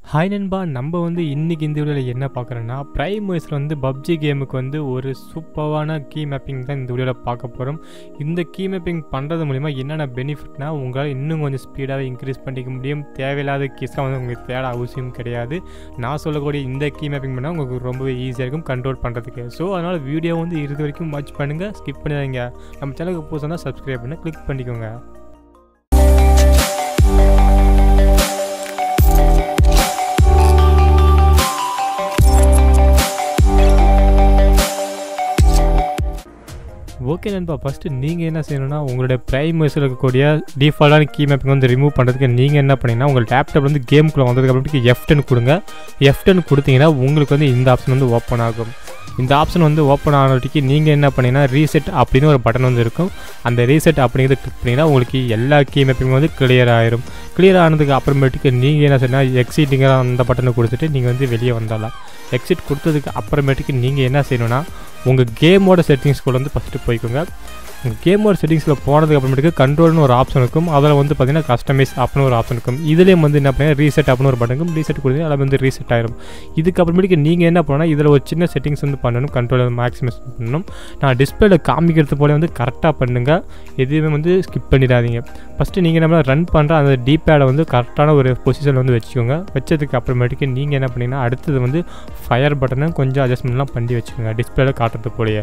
hi நண்பா நம்ம வந்து இன்றைக்கி இந்த வீடியோவில் என்ன பார்க்குறோன்னா ப்ரைம் வயசில் வந்து பப்ஜி கேமுக்கு வந்து ஒரு சூப்பரான கீ மேப்பிங் தான் இந்த வீடியோவில் பார்க்க போகிறோம் இந்த கீ மேப்பிங் பண்ணுறது மூலிமா என்னென்ன பெனிஃபிட்னா உங்களால் இன்னும் கொஞ்சம் ஸ்பீடாக இன்க்ரீஸ் பண்ணிக்க முடியும் தேவையில்லாத கீஸ்லாம் வந்து உங்களுக்கு தேட அவசியம் கிடையாது நான் சொல்லக்கூடிய இந்த கீ மேப்பிங் பண்ணால் உங்களுக்கு ரொம்பவே ஈஸியாக இருக்கும் கண்ட்ரோல் பண்ணுறதுக்கு ஸோ அதனால் வீடியோ வந்து இறுதி வரைக்கும் வாட்ச் பண்ணுங்கள் ஸ்கிப் பண்ணிடுங்க நம்ம சேனலுக்கு புதுசாக தான் சப்ஸ்கிரைப் பண்ணி கிளிக் பண்ணிக்கோங்க ஓகே நண்பா ஃபஸ்ட்டு நீங்கள் என்ன செய்யணும்னா உங்களுடைய ப்ரைம் வயசில் இருக்கக்கூடிய டிஃபால்ட்டான கீ மேப்பிங் வந்து ரிமூவ் பண்ணுறதுக்கு நீங்கள் என்ன பண்ணீங்கன்னா உங்கள் லேப்டாப் வந்து கேமுக்குள்ளே வந்ததுக்கு அப்புறமேட்டுக்கு எஃப் டென் கொடுங்க எஃப் டென் கொடுத்தீங்கன்னா உங்களுக்கு வந்து இந்த ஆப்ஷன் வந்து ஓப்பன் ஆகும் இந்த ஆப்ஷன் வந்து ஓப்பன் ஆனதுக்கு நீங்கள் என்ன பண்ணீங்கன்னா ரீசெட் அப்படின்னு ஒரு பட்டன் வந்து இருக்கும் அந்த ரீசெட் அப்படிங்கிறது கிளிக் பண்ணிங்கன்னா உங்களுக்கு எல்லா கீ மேப்பிங் வந்து கிளியர் ஆயிரும் கிளியர் ஆனதுக்கு அப்புறமேட்டுக்கு நீங்கள் என்ன செய்யணும் எக்ஸிட்டுங்கிற அந்த பட்டனை கொடுத்துட்டு நீங்கள் வந்து வெளியே வந்தாலாம் எக்ஸிட் கொடுத்ததுக்கு அப்புறமேட்டுக்கு நீங்கள் என்ன செய்யணும்னா உங்கள் கேமோட செட்டிங்ஸ்குள்ள வந்து ஃபஸ்ட்டு போய்க்கோங்க உங்கள் கேமோட செட்டிங்ஸில் போனதுக்கு அப்புறமேட்டுக்கு கண்ட்ரோல்னு ஒரு ஆப்ஷன் இருக்கும் அதில் வந்து பார்த்தீங்கன்னா கஸ்டமைஸ் அப்படின்னு ஒரு ஆப்ஷன் இருக்கும் இதுலேயும் வந்து என்ன பண்ணீங்கன்னா ரீசெட் அப்படின்னு ஒரு பட்டன் ரீசெட் கொடுத்தீங்கன்னா அதில் வந்து ரீசெட் ஆயிரும் இதுக்கப்புறமேட்டுக்கு நீங்கள் என்ன பண்ணால் இதில் ஒரு சின்ன செட்டிங்ஸ் வந்து பண்ணணும் கண்ட்ரோல் மேக்ஸிமைஸ் பண்ணணும் நான் டிஸ்பிளேல காமிக்கிறது போல வந்து கரெக்டாக பண்ணுங்கள் எதுவுமே வந்து ஸ்கிப் பண்ணிடாதீங்க ஃபஸ்ட்டு நீங்கள் என்ன ரன் பண்ணுற அந்த டீபேடை வந்து கரெக்டான ஒரு பொசிஷனில் வந்து வச்சுக்கோங்க வச்சதுக்கு அப்புறமேட்டுக்கு நீங்கள் என்ன பண்ணீங்கன்னா அடுத்தது வந்து ஃபயர் பட்டனை கொஞ்சம் அட்ஜஸ்ட்மெண்ட்லாம் பண்ணி வச்சுக்கோங்க டிஸ்பிளேல காட்டுறது போலயே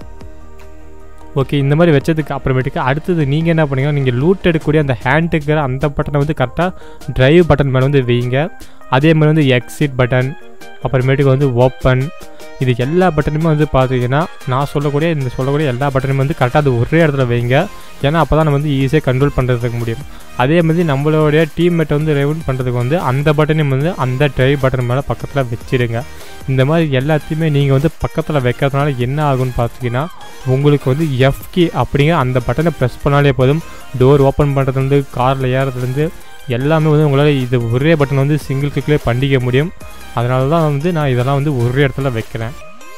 ஓகே இந்த மாதிரி வச்சதுக்கு அப்புறமேட்டுக்கு அடுத்தது நீங்கள் என்ன பண்ணீங்கன்னா நீங்கள் லூட் எடுக்கக்கூடிய அந்த ஹேண்டுக்கிற அந்த பட்டனை வந்து கரெக்டாக ட்ரைவ் பட்டன் மேலே வந்து வைங்க அதே மாதிரி வந்து எக்ஸிட் பட்டன் அப்புறமேட்டுக்கு வந்து ஓப்பன் இது எல்லா பட்டனுமே வந்து பார்த்தீங்கன்னா நான் சொல்லக்கூடிய இந்த சொல்லக்கூடிய எல்லா பட்டனுமே வந்து கரெக்டாக அது ஒரே இடத்துல வைங்க ஏன்னா அப்போ தான் நம்ம வந்து ஈஸியாக கண்ட்ரோல் பண்ணுறதுக்கு முடியும் அதே மாதிரி நம்மளுடைய டீம்மேட்டை வந்து ரெவன் பண்ணுறதுக்கு வந்து அந்த பட்டனையும் வந்து அந்த ட்ரைவ் பட்டன் மேலே பக்கத்தில் வச்சிடுங்க இந்த மாதிரி எல்லாத்தையுமே நீங்கள் வந்து பக்கத்தில் வைக்கிறதுனால என்ன ஆகும்னு பார்த்தீங்கன்னா உங்களுக்கு வந்து எஃப் கி அப்படிங்கிற அந்த பட்டனை ப்ரெஸ் பண்ணாலே போதும் டோர் ஓப்பன் பண்ணுறதுலேருந்து காரில் ஏறதுலேருந்து எல்லாமே வந்து உங்களால் இது ஒரே பட்டன் வந்து சிங்கிள் கிளிக்லேயே பண்ணிக்க முடியும் அதனால தான் வந்து நான் இதெல்லாம் வந்து ஒரே இடத்துல வைக்கிறேன்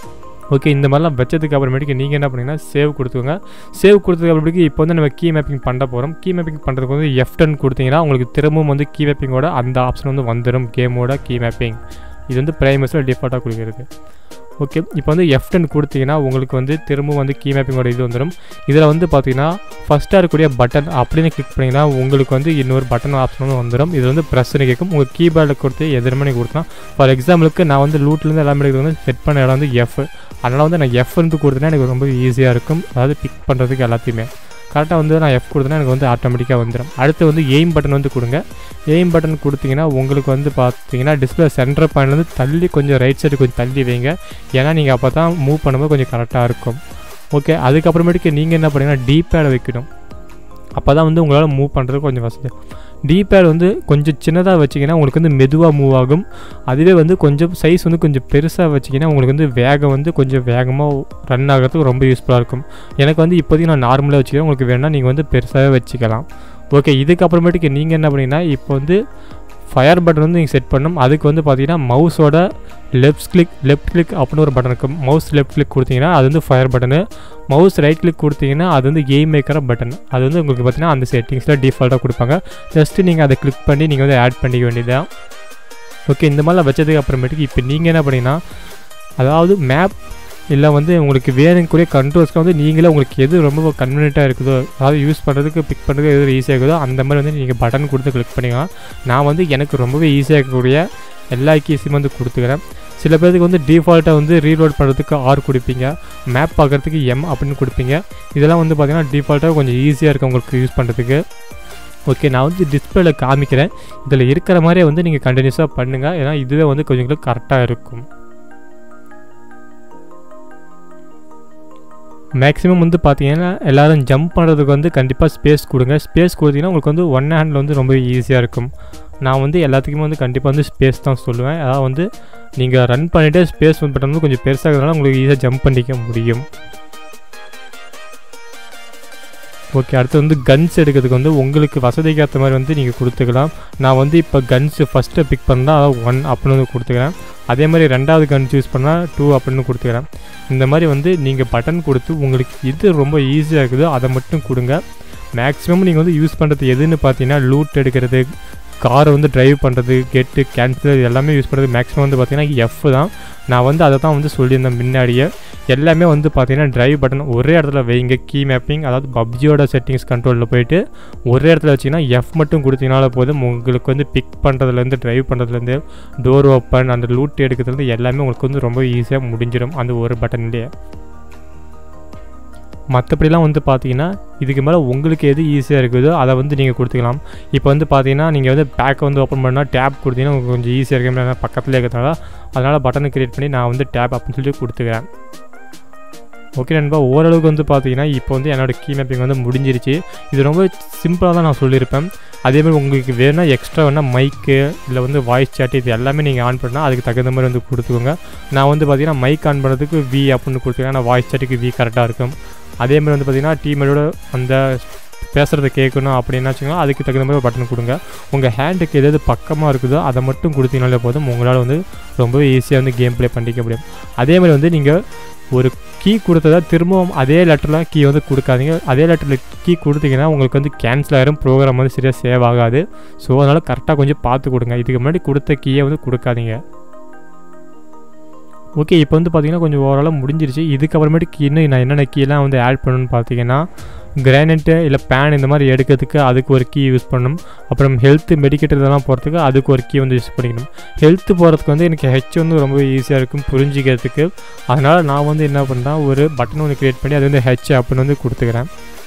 ஓகே இந்த மாதிரிலாம் வச்சதுக்கு அப்புறமேட்டுக்கு நீங்கள் என்ன பண்ணீங்கன்னா சேவ் கொடுத்துக்கோங்க சேவ் கொடுத்ததுக்கு அப்புறமேட்டுக்கு இப்போ வந்து நம்ம கீ மேப்பிங் பண்ண போகிறோம் கீ மேப்பிங் பண்ணுறதுக்கு வந்து எஃப் டென் கொடுத்தீங்கன்னா உங்களுக்கு திரும்பவும் வந்து கீ மேப்பிங்கோட அந்த ஆப்ஷன் வந்து வந்துடும் கேமோட கீ மேப்பிங் இது வந்து ப்ரைமஸில் டிஃபால்ட்டாக கொடுக்கிறது ஓகே இப்போ வந்து எஃப் டென் கொடுத்தீங்கன்னா உங்களுக்கு வந்து திரும்ப வந்து கீ மேப்பிங்கோட இது வந்துடும் இதில் வந்து பார்த்தீங்கன்னா ஃபஸ்ட்டாக இருக்கக்கூடிய பட்டன் அப்படின்னு கிளிக் பண்ணிங்கன்னா உங்களுக்கு வந்து இன்னொரு பட்டன் ஆப்ஷன் வந்து வந்துடும் இது வந்து ப்ரெஸ்ன்னு கேட்கும் உங்கள் கீபேர்டில் கொடுத்து எதிரமே நீங்கள் கொடுத்தா ஃபார் எக்ஸாம்பிளுக்கு நான் வந்து லூட்லேருந்து எல்லாமே எடுக்கிறது வந்து செட் பண்ண இடம் வந்து எஃப் அதனால் வந்து நான் எஃப் வந்து கொடுத்தேன்னா எனக்கு ரொம்ப ஈஸியாக இருக்கும் அதாவது பிக் பண்ணுறதுக்கு எல்லாத்தையுமே கரெக்டாக வந்து நான் எஃப் கொடுத்தேன்னா எனக்கு வந்து ஆட்டோமேட்டிக்காக வந்துடும் அடுத்து வந்து எய்ம் பட்டன் வந்து கொடுங்க எய்ம் பட்டன் கொடுத்தீங்கன்னா உங்களுக்கு வந்து பார்த்தீங்கன்னா டிஸ்பிளே சென்டர் பாயிண்ட்லேருந்து தள்ளி கொஞ்சம் ரைட் சைடு கொஞ்சம் தள்ளி வைங்க ஏன்னா நீங்கள் அப்போ தான் மூவ் பண்ணும்போது கொஞ்சம் கரெக்டாக இருக்கும் ஓகே அதுக்கப்புறமேட்டுக்கு நீங்கள் என்ன பண்ணீங்கன்னா டீபேடை வைக்கணும் அப்போ தான் வந்து உங்களால் மூவ் பண்ணுறதுக்கு கொஞ்சம் வசதி டீபேட் வந்து கொஞ்சம் சின்னதாக வச்சிங்கன்னா உங்களுக்கு வந்து மெதுவாக மூவ் ஆகும் அதுவே வந்து கொஞ்சம் சைஸ் வந்து கொஞ்சம் பெருசாக வச்சிங்கன்னா உங்களுக்கு வந்து வேகம் வந்து கொஞ்சம் வேகமாக ரன் ஆகிறதுக்கு ரொம்ப யூஸ்ஃபுல்லாக இருக்கும் எனக்கு வந்து இப்போதைக்கு நான் நார்மலாக வச்சுக்கிறேன் உங்களுக்கு வேணால் நீங்கள் வந்து பெருசாகவே வச்சுக்கலாம் ஓகே இதுக்கப்புறமேட்டுக்கு நீங்கள் என்ன பண்ணீங்கன்னா இப்போ வந்து ஃபயர் பட்டன் வந்து நீங்கள் செட் பண்ணணும் அதுக்கு வந்து பார்த்தீங்கன்னா மவுஸோட லெஃப்ட் கிளிக் லெஃப்ட் கிளிக் அப்படின்னு ஒரு பட்டன் இருக்கும் மவுஸ் லெஃப்ட் கிளிக் கொடுத்தீங்கன்னா அது வந்து fire button mouse right click கொடுத்தீங்கன்னா அது வந்து கேம் மேக்கர் பட்டன் அது வந்து உங்களுக்கு பார்த்தீங்கன்னா அந்த செட்டிங்ஸில் டிஃபால்ட்டாக கொடுப்பாங்க ஜஸ்ட்டு நீங்கள் அதை கிளிக் பண்ணி நீங்கள் வந்து ஆட் பண்ணிக்க வேண்டியதான் ஓகே இந்த மாதிரிலாம் வச்சதுக்கு அப்புறமேட்டுக்கு இப்போ நீங்கள் என்ன பண்ணீங்கன்னா அதாவது மேப் இல்லை வந்து உங்களுக்கு வேணுங்கக்கூடிய கண்ட்ரோல்ஸ்க்கு வந்து நீங்களே உங்களுக்கு எது ரொம்ப கன்வீனியண்ட்டாக இருக்குதோ அதாவது யூஸ் பண்ணுறதுக்கு பிக் பண்ணுறதுக்கு எது ஈஸியாக இருக்குதோ அந்த மாதிரி வந்து நீங்கள் பட்டன் கொடுத்து கிளிக் பண்ணிக்கலாம் நான் வந்து எனக்கு ரொம்பவே ஈஸியாக இருக்கக்கூடிய எல்லா கீஸையும் வந்து கொடுத்துக்கிறேன் சில பேருக்கு வந்து டிஃபால்ட்டாக வந்து ரீலோட் பண்ணுறதுக்கு ஆர் கொடுப்பீங்க மேப் பார்க்குறதுக்கு எம் அப்படின்னு கொடுப்பீங்க இதெல்லாம் வந்து பார்த்திங்கன்னா டிஃபால்ட்டாக கொஞ்சம் ஈஸியாக இருக்கும் உங்களுக்கு யூஸ் பண்ணுறதுக்கு ஓகே நான் வந்து டிஸ்பிளேல காமிக்கிறேன் இதில் இருக்கிற மாதிரியே வந்து நீங்கள் கண்டினியூஸாக பண்ணுங்கள் ஏன்னா இதுவே வந்து கொஞ்சம் கரெக்டாக இருக்கும் மேக்ஸிமம் வந்து பார்த்தீங்கன்னா எல்லோரும் ஜம்ப் பண்ணுறதுக்கு வந்து கண்டிப்பாக ஸ்பேஸ் கொடுங்க ஸ்பேஸ் கொடுத்தீங்கன்னா உங்களுக்கு வந்து ஒன் ஹேண்டில் வந்து ரொம்ப ஈஸியாக இருக்கும் நான் வந்து எல்லாத்துக்குமே வந்து கண்டிப்பாக வந்து ஸ்பேஸ் தான் சொல்லுவேன் அதாவது வந்து நீங்கள் ரன் பண்ணிவிட்டு ஸ்பேஸ் பட்டன் வந்து கொஞ்சம் பெருசாகிறதுனால உங்களுக்கு ஈஸியாக ஜம்ப் பண்ணிக்க முடியும் ஓகே அடுத்து வந்து கன்ஸ் எடுக்கிறதுக்கு வந்து உங்களுக்கு வசதிக்கு ஏற்ற மாதிரி வந்து நீங்கள் கொடுத்துக்கலாம் நான் வந்து இப்போ கன்ஸு ஃபஸ்ட்டு பிக் பண்ணால் அதாவது ஒன் அப்படின்னு வந்து கொடுத்துக்கிறேன் அதே மாதிரி ரெண்டாவது கன்ஸ் யூஸ் பண்ணால் டூ அப்படின்னு கொடுத்துக்கிறேன் இந்த மாதிரி வந்து நீங்கள் பட்டன் கொடுத்து உங்களுக்கு எது ரொம்ப ஈஸியாக இருக்குதோ அதை மட்டும் கொடுங்க மேக்ஸிமம் நீங்கள் வந்து யூஸ் பண்ணுறது எதுன்னு பார்த்தீங்கன்னா லூட் எடுக்கிறது காரை வந்து டிரைவ் பண்ணுறது கெட்டு கேன்சல் இது எல்லாமே யூஸ் பண்ணுறது மேக்ஸிமம் வந்து பார்த்திங்கன்னா எஃப் தான் நான் வந்து அதை தான் வந்து சொல்லியிருந்தேன் முன்னாடியே எல்லாமே வந்து பார்த்தீங்கன்னா டிரைவ் பட்டன் ஒரே இடத்துல வைங்க கீ மேப்பிங் அதாவது பப்ஜியோட செட்டிங்ஸ் கண்ட்ரோலில் போயிட்டு ஒரே இடத்துல வச்சிங்கன்னா எஃப் மட்டும் கொடுத்தீங்கனால போதும் உங்களுக்கு வந்து பிக் பண்ணுறதுலேருந்து டிரைவ் பண்ணுறதுலேருந்து டோர் ஓப்பன் அந்த லூட் எடுக்கிறதுலேருந்து எல்லாமே உங்களுக்கு வந்து ரொம்ப ஈஸியாக முடிஞ்சிடும் அந்த ஒரு பட்டன்லேயே மற்றபடிலாம் வந்து பார்த்தீங்கன்னா இதுக்கு மேலே உங்களுக்கு எது ஈஸியாக இருக்குதோ அதை வந்து நீங்கள் கொடுத்துக்கலாம் இப்போ வந்து பார்த்தீங்கன்னா நீங்கள் வந்து பேக்கை வந்து ஓப்பன் பண்ணால் டேப் கொடுத்தீங்கன்னா உங்களுக்கு கொஞ்சம் ஈஸியாக இருக்கும் பக்கத்தில் இருக்கிறதுனால அதனால் பட்டனை க்ரியேட் பண்ணி நான் வந்து டேப் அப்படின்னு சொல்லி கொடுத்துக்கிறேன் ஓகே நண்பா ஓரளவுக்கு வந்து பார்த்தீங்கன்னா இப்போ வந்து என்னோடய கீ மேப்பிங் வந்து முடிஞ்சிருச்சு இது ரொம்ப சிம்பிளாக தான் நான் சொல்லியிருப்பேன் அதேமாதிரி உங்களுக்கு வேணால் எக்ஸ்ட்ரா வேணால் மைக்கு இல்லை வந்து வாய்ஸ் சேட் இது எல்லாமே நீங்கள் ஆன் பண்ணால் அதுக்கு தகுந்த மாதிரி வந்து கொடுத்துக்கோங்க நான் வந்து பார்த்தீங்கன்னா மைக் ஆன் பண்ணுறதுக்கு வி அப்படின்னு கொடுத்துருக்கேன் ஆனால் வாய்ஸ் சேட்டுக்கு வி கரெக்டாக இருக்கும் அதேமாதிரி வந்து பார்த்தீங்கன்னா டீமேட்டோட அந்த பேசுகிறத கேட்கணும் அப்படின்னா வச்சுக்கோங்க அதுக்கு தகுந்த மாதிரி பட்டன் கொடுங்க உங்கள் ஹேண்டுக்கு எது எது பக்கமாக இருக்குதோ அதை மட்டும் கொடுத்தீங்கனாலே போதும் உங்களால் வந்து ரொம்பவே ஈஸியாக வந்து கேம் ப்ளே பண்ணிக்க முடியும் அதேமாதிரி வந்து நீங்கள் ஒரு கீ கொடுத்ததா திரும்பவும் அதே லெட்டரில் கீ வந்து கொடுக்காதீங்க அதே லெட்டரில் கீ கொடுத்தீங்கன்னா உங்களுக்கு வந்து கேன்சல் ஆயிரும் ப்ரோக்ராம் வந்து சரியாக சேவ் ஆகாது ஸோ அதனால் கரெக்டாக கொஞ்சம் பார்த்து கொடுங்க இதுக்கு முன்னாடி கொடுத்த கீயை வந்து கொடுக்காதீங்க ஓகே இப்போ வந்து பார்த்தீங்கன்னா கொஞ்சம் ஓவராலாக முடிஞ்சிருச்சு இதுக்கப்புறமேட்டுக்கு இன்னும் நான் என்னென்ன கீலாம் வந்து ஆட் பண்ணணும்னு பார்த்தீங்கன்னா கிரானைட்டு இல்லை பேன் இந்த மாதிரி எடுக்கிறதுக்கு அதுக்கு ஒரு கீ யூஸ் பண்ணணும் அப்புறம் ஹெல்த்து மெடிக்கேட் இதெல்லாம் போகிறதுக்கு அதுக்கு ஒரு கீ வந்து யூஸ் பண்ணிக்கணும் ஹெல்த்து போகிறதுக்கு வந்து எனக்கு ஹெச் வந்து ரொம்ப ஈஸியாக இருக்கும் புரிஞ்சிக்கிறதுக்கு அதனால் நான் வந்து என்ன பண்ணுறேன் ஒரு பட்டன் ஒன்று க்ரியேட் பண்ணி அது வந்து ஹெச் அப்படின்னு வந்து கொடுத்துக்கிறேன்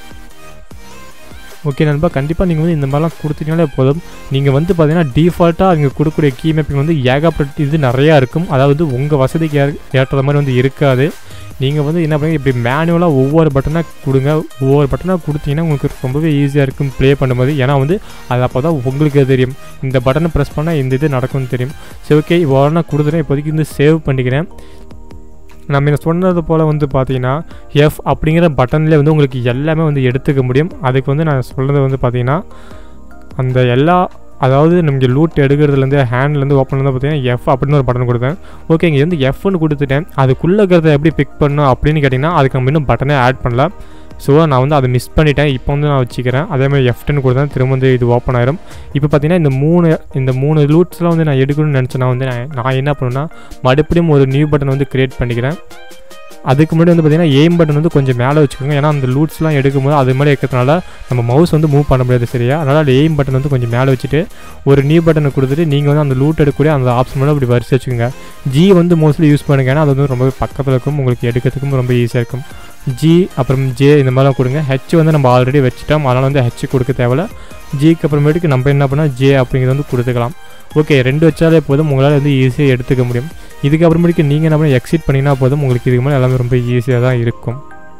ஓகே நண்பா கண்டிப்பாக நீங்கள் வந்து இந்த மாதிரிலாம் கொடுத்தீங்கனாலே போதும் நீங்கள் வந்து பார்த்தீங்கன்னா டிஃபால்ட்டாக அவங்க கொடுக்கக்கூடிய கீ மேப்பிங் வந்து ஏகப்பட்ட இது நிறையா இருக்கும் அதாவது உங்கள் வசதிக்கு ஏ ஏற்ற மாதிரி வந்து இருக்காது நீங்கள் வந்து என்ன பண்ணுங்க இப்படி மேனுவலாக ஒவ்வொரு பட்டனாக கொடுங்க ஒவ்வொரு பட்டனாக கொடுத்தீங்கன்னா உங்களுக்கு ரொம்பவே ஈஸியாக இருக்கும் ப்ளே பண்ணும்போது ஏன்னா வந்து அது அப்போ தான் உங்களுக்கு தெரியும் இந்த பட்டனை ப்ரெஸ் பண்ணால் இந்த இது நடக்கும்னு தெரியும் சரி ஓகே இவ்வளோ நான் கொடுத்துட்டேன் இப்போதைக்கு வந்து சேவ் பண்ணிக்கிறேன் நம்ம என்ன சொன்னது போல் வந்து பார்த்தீங்கன்னா எஃப் அப்படிங்கிற பட்டன்லேயே வந்து உங்களுக்கு எல்லாமே வந்து எடுத்துக்க முடியும் அதுக்கு வந்து நான் சொல்கிறது வந்து பார்த்தீங்கன்னா அந்த எல்லா அதாவது நமக்கு லூட் எடுக்கிறதுலேருந்து ஹேண்ட்லேருந்து ஓப்பன் வந்து பார்த்தீங்கன்னா எஃப் அப்படின்னு ஒரு பட்டன் கொடுத்தேன் ஓகே இங்கே வந்து எஃப்னு கொடுத்துட்டேன் அதுக்குள்ளே இருக்கிறத எப்படி பிக் பண்ணணும் அப்படின்னு கேட்டிங்கன்னா அதுக்கு நம்ம இன்னும் பட்டனே ஆட் பண்ணல ஸோ நான் வந்து அதை மிஸ் பண்ணிட்டேன் இப்போ வந்து நான் வச்சுக்கிறேன் அதேமாதிரி எஃப்டன் கொடுத்தேன் திரும்ப வந்து இது ஓப்பன் ஆயிரும் இப்போ பார்த்தீங்கன்னா இந்த மூணு இந்த மூணு லூட்ஸ்லாம் வந்து நான் எடுக்கணும்னு நினச்சேன்னா வந்து நான் நான் என்ன பண்ணுன்னா மறுபடியும் ஒரு நியூ பட்டன் வந்து க்ரியேட் பண்ணிக்கிறேன் அதுக்கு முன்னாடி வந்து பார்த்தீங்கன்னா எய்ம் பட்டன் வந்து கொஞ்சம் மேலே வச்சுக்கோங்க ஏன்னா அந்த லூட்ஸ்லாம் எடுக்கும்போது அது மாதிரி இருக்கிறதுனால நம்ம மவுஸ் வந்து மூவ் பண்ண முடியாது சரியா அதனால் எய்ம் பட்டன் வந்து கொஞ்சம் மேலே வச்சுட்டு ஒரு நியூ பட்டனை கொடுத்துட்டு நீங்கள் வந்து அந்த லூட் எடுக்கக்கூடிய அந்த ஆப்ஷன் மட்டும் அப்படி வரிசை வச்சுக்கோங்க ஜி வந்து மோஸ்ட்லி யூஸ் பண்ணுங்க ஏன்னா அது வந்து ரொம்பவே பக்கத்தில் இருக்கும் உங்களுக்கு எடுக்கிறதுக்கும் ரொம்ப ஈஸியாக இருக்கும் ஜி அப்புறம் ஜே இந்த மாதிரிலாம் கொடுங்க ஹெச் வந்து நம்ம ஆல்ரெடி வச்சுட்டோம் அதனால் வந்து ஹெச் கொடுக்க தேவையில்ல ஜிக்கு அப்புறமேட்டுக்கு நம்ம என்ன பண்ணால் ஜே அப்படிங்கிறது வந்து கொடுத்துக்கலாம் ஓகே ரெண்டு வச்சாலே போதும் உங்களால் வந்து ஈஸியாக எடுத்துக்க முடியும் இதுக்கப்புறமேட்டுக்கு நீங்கள் என்ன பண்ணி எக்ஸிட் பண்ணிங்கன்னா போதும் உங்களுக்கு இதுக்கு மேலே எல்லாமே ரொம்ப ஈஸியாக தான் இருக்கும்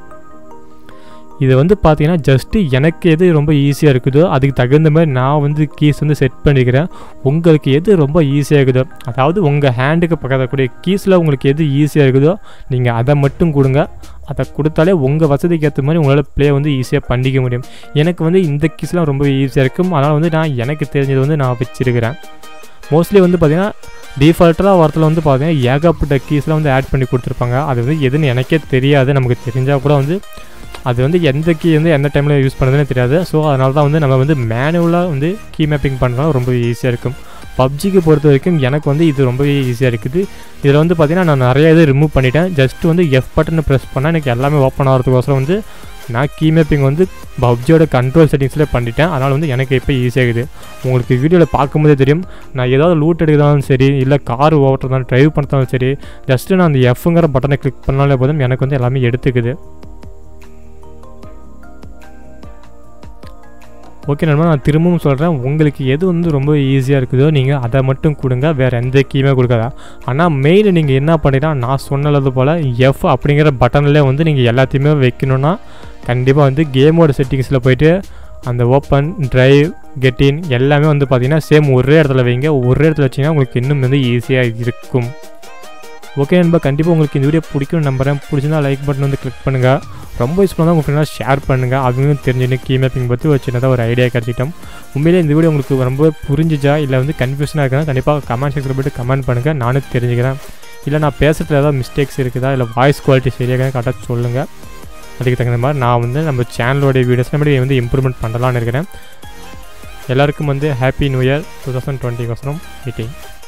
இது வந்து பார்த்தீங்கன்னா ஜஸ்ட்டு எனக்கு எது ரொம்ப ஈஸியாக இருக்குதோ அதுக்கு தகுந்த மாதிரி நான் வந்து கீஸ் வந்து செட் பண்ணிக்கிறேன் உங்களுக்கு எது ரொம்ப ஈஸியாக இருக்குதோ அதாவது உங்கள் ஹேண்டுக்கு பக்கத்தில் கூடிய கீஸில் உங்களுக்கு எது ஈஸியாக இருக்குதோ நீங்கள் அதை மட்டும் கொடுங்க அதை கொடுத்தாலே உங்கள் வசதிக்கு ஏற்ற மாதிரி உங்களால் ப்ளே வந்து ஈஸியாக பண்ணிக்க முடியும் எனக்கு வந்து இந்த கீஸ்லாம் ரொம்ப ஈஸியாக இருக்கும் அதனால் வந்து நான் எனக்கு தெரிஞ்சது வந்து நான் வச்சுருக்கிறேன் மோஸ்ட்லி வந்து பார்த்திங்கன்னா டிஃபால்ட்டாக வரத்தில் வந்து பார்த்தீங்கன்னா ஏகப்பட்ட கீஸ்லாம் வந்து ஆட் பண்ணி கொடுத்துருப்பாங்க அது வந்து எதுன்னு எனக்கே தெரியாது நமக்கு தெரிஞ்சால் கூட வந்து அது வந்து எந்த கீ வந்து எந்த டைமில் யூஸ் பண்ணுறதுனே தெரியாது ஸோ அதனால தான் வந்து நம்ம வந்து மேனுவலாக வந்து கீ மேப்பிங் பண்ணுறோம் ரொம்ப ஈஸியாக இருக்கும் பப்ஜிக்கு பொறுத்த வரைக்கும் எனக்கு வந்து இது ரொம்பவே ஈஸியாக இருக்குது இதில் வந்து பார்த்திங்கன்னா நான் நிறைய இது ரிமூவ் பண்ணிட்டேன் ஜஸ்ட் வந்து எஃப் பட்டனை ப்ரெஸ் பண்ணால் எனக்கு எல்லாமே ஓப்பன் ஆகிறதுக்கோசரம் வந்து நான் கீ மேப்பிங் வந்து பப்ஜியோட கண்ட்ரோல் செட்டிங்ஸில் பண்ணிட்டேன் அதனால் வந்து எனக்கு இப்போ ஈஸியாகுது உங்களுக்கு வீடியோவில் பார்க்கும்போதே தெரியும் நான் ஏதாவது லூட் எடுக்கிறதாலும் சரி இல்லை கார் ஓட்டுறதாலும் ட்ரைவ் பண்ணுறதாலும் சரி ஜஸ்ட்டு நான் அந்த எஃப்ங்கிற பட்டனை கிளிக் பண்ணாலே போதும் எனக்கு வந்து எல்லாமே எடுத்துக்குது ஓகே நண்பா நான் திரும்பவும் சொல்கிறேன் உங்களுக்கு எது வந்து ரொம்ப ஈஸியாக இருக்குதோ நீங்கள் அதை மட்டும் கொடுங்க வேறு எந்த கீயுமே கொடுக்காதா ஆனால் மெயின் நீங்கள் என்ன பண்ணிட்டா நான் சொன்னது போல் எஃப் அப்படிங்கிற பட்டனில் வந்து நீங்கள் எல்லாத்தையுமே வைக்கணும்னா கண்டிப்பாக வந்து கேமோட செட்டிங்ஸில் போயிட்டு அந்த ஓப்பன் ட்ரைவ் கெட்டின் எல்லாமே வந்து பார்த்தீங்கன்னா சேம் ஒரே இடத்துல வைங்க ஒரே இடத்துல வச்சிங்கன்னா உங்களுக்கு இன்னும் வந்து ஈஸியாக இருக்கும் ஓகே நண்பா கண்டிப்பாக உங்களுக்கு இந்த வீடியோ பிடிக்கும்னு நம்புறேன் பிடிச்சிருந்தா லைக் பட்டன் வந்து கிளிக் பண்ணுங்கள் ரொம்ப யூஸ் பண்ணால் உங்கள் ஃப்ரெண்டாக ஷேர் பண்ணுங்கள் அவங்களும் தெரிஞ்சுன்னு கீ மேப்பிங் பற்றி ஒரு சின்னதாக ஒரு ஐடியா கிடச்சிட்டோம் உண்மையிலே இந்த வீடியோ உங்களுக்கு ரொம்ப புரிஞ்சிச்சா இல்லை வந்து கன்ஃபியூஷனாக இருக்குன்னா கண்டிப்பாக கமெண்ட் செக்ஷனில் போய்ட்டு கமெண்ட் பண்ணுங்கள் நானும் தெரிஞ்சுக்கிறேன் இல்லை நான் பேசுகிறதுல ஏதாவது மிஸ்டேக்ஸ் இருக்குதா இல்லை வாய்ஸ் குவாலிட்டி சரியாக கரெக்டாக சொல்லுங்கள் அதுக்கு தகுந்த மாதிரி நான் வந்து நம்ம சேனலோடைய வீடியோஸ் நம்ம வந்து இம்ப்ரூவ்மெண்ட் பண்ணலான்னு இருக்கிறேன் எல்லாருக்கும் வந்து happy new year two thousand டுவெண்ட்டிக்கோசரம் மீட்டிங்